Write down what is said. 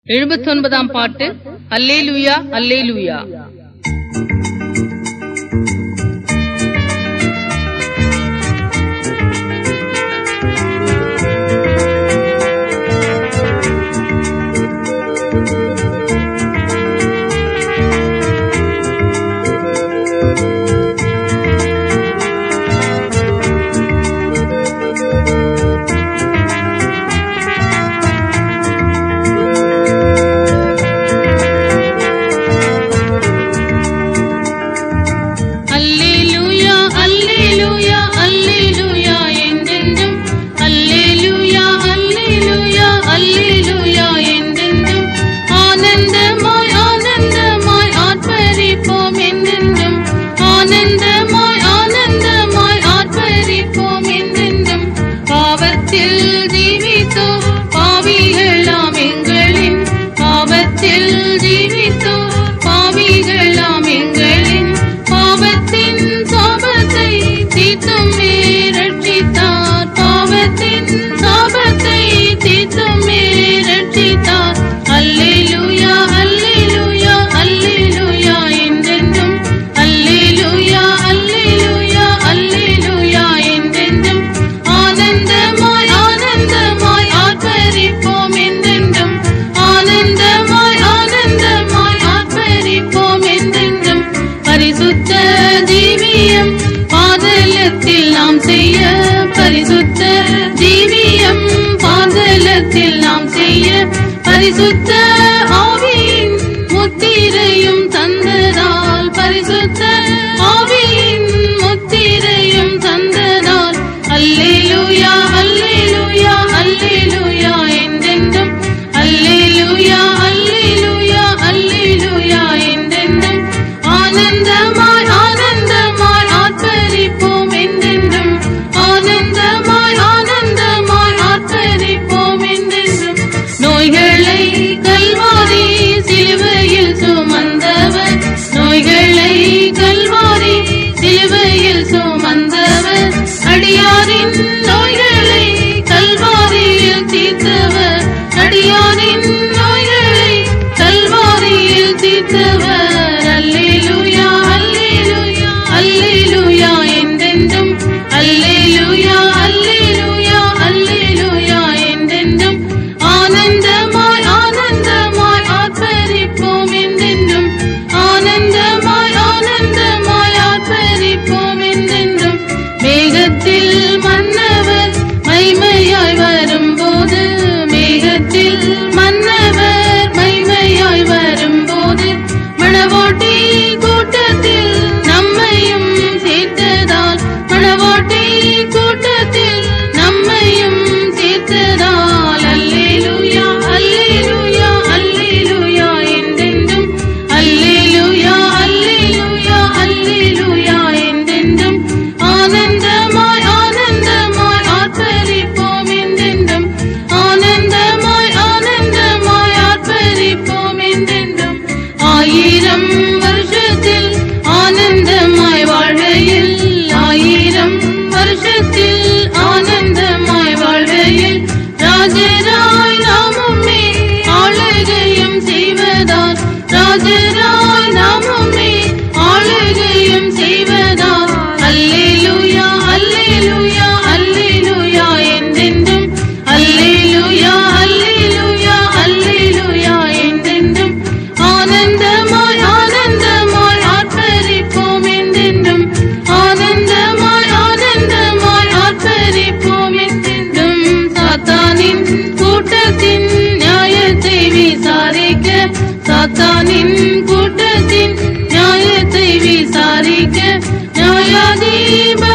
எழுபத்தொன்பதாம் பாட்டு அல்லேலூயா அல்லேலூயா அல்லேலூயா அல்லேலூயா அல்லேலூயா என்றென்றும் அல்லேலூயா அல்லேலூயா அல்லேலூயா என்றென்றும் ஆனந்தமாய் ஆனந்தமாய் ஆர்ப்பரிப்போம் என்றென்றும் ஆனந்தமாய் ஆனந்தமாய் ஆர்ப்பரிப்போம் என்றென்றும் பாவத்தில் ஜீவித்தோ பாவிகளாம் எங்களின் பாவத்தில் ஜீவித்தோ பாவிகளாம் எங்களின் பாவத்தின் சாபத்தை தீர்த்துமே ரட்சித்தார் பாவத்தின் சாபத்தை தீர்த்துமே ரட்சித்தார் அல்லேலூயா அல்லேலூயா அல்லேலூயா என்றென்றும் அல்லேலூயா அல்லேலூயா அல்லேலூயா என்றென்றும் ஆனந்தமாய் ஆனந்தமாய் ஆர்ப்பரிப்போம் என்றென்றும் ஆனந்தமாய் ஆனந்தமாய் ஆர்ப்பரிப்போம் என்றென்றும் பரிசுத்த ஜீவியம் பாதலத்தில் நாம் செய்ய பரிசுத்த ஜீவியம் பாதலத்தில் நாம் செய்ய பரிசுத்த ஆவியின் முத்திரையும் தந்ததால் பரிசுத்த ஆவியின் முத்திரையும் தந்ததால் அல்லேலூயா அல்லேலூயா அல்லேலூயா என்றென்றும் அல்லேலூயா அல்லேலூயா அல்லேலூயா என்றென்றும் ஆனந்தமாய் ஆனந்தமாய் ஆர்ப்பரிப்போம் என்றென்றும் ஆனந்தமாய் ஆனந்தமாய் ஆர்ப்பரிப்போம் என்றென்றும் நோய்களை கல்வாரி சிலுவையில் சுமந்தவர் நோய்களை கல்வாரி சிலுவையில் சுமந்தவர் அடியாரின் நோய்களை கல்வாரியில் தீர்த்தவர் அடியாரின் நோய்களை கல்வாரியில் தீர்த்தவர் அல்லேலூயா அல்லேலூயா அல்லேலூயா என்றென்றும் அல்லேலூயா அல்லேலூயா அல்லேலூயா என்றென்றும் ஆனந்தமாய் ஆனந்தமாய் ஆர்ப்பரிப்போம் என்றென்றும் ஆனந்தமாய் ஆனந்தமாய் ஆர்ப்பரிப்போம் என்றென்றும் மேகத்தில் மன்னவர் மைமையாய் வரும்போது மேகத்தில் மன்னவர் மைமையாய் வரும்போது மணவாட்டி கூட்டத்தில் நம்மையும் சேர்த்ததால் மணவாட்டி கூட்டத்தில் நம்மையும் சேர்த்ததால் அல்லேலூயா அல்லேலூயா அல்லேலூயா என்றென்றும் அல்லேலூயா அல்லேலூயா அல்லேலூயா என்றென்றும் ஆனந்தமாய் ஆனந்தமாய் ஆர்ப்பரிப்போம் என்றென்றும் ஆனந்தமாய் ஆனந்தமாய் ஆர்ப்பரிப்போம் என்றென்றும் ஆயிரம் வருஷத்தில் ஆனந்தமாய் வாழ்கையில் ஆயிரம் வருஷத்தில் ஆனந்தமாய் வாழ்கையில் ராஜராய் நாமுமே ஆளுகையும் செய்வதால் ராஜராய் நாமுமே ஆளுகையும் செய்வதால் அல்லேலூயா அல்லேலூயா அல்லேலூயா என்றென்றும் அல்லேலூயா அல்லேலூயா அல்லேலூயா என்றென்றும் ஆனந்தமாய் ஆனந்தமாய் ஆர்ப்பரிப்போம் என்றென்றும் ஆனந்தமாய் ஆனந்தமாய் ஆர்ப்பரிப்போம் என்றென்றும் சாத்தானின் கூட்டத்தின் நியாயத்தை விசாரிக்க சாத்தானின் கூட்டத்தின் நியாயத்தை விசாரிக்க நியாயாதீப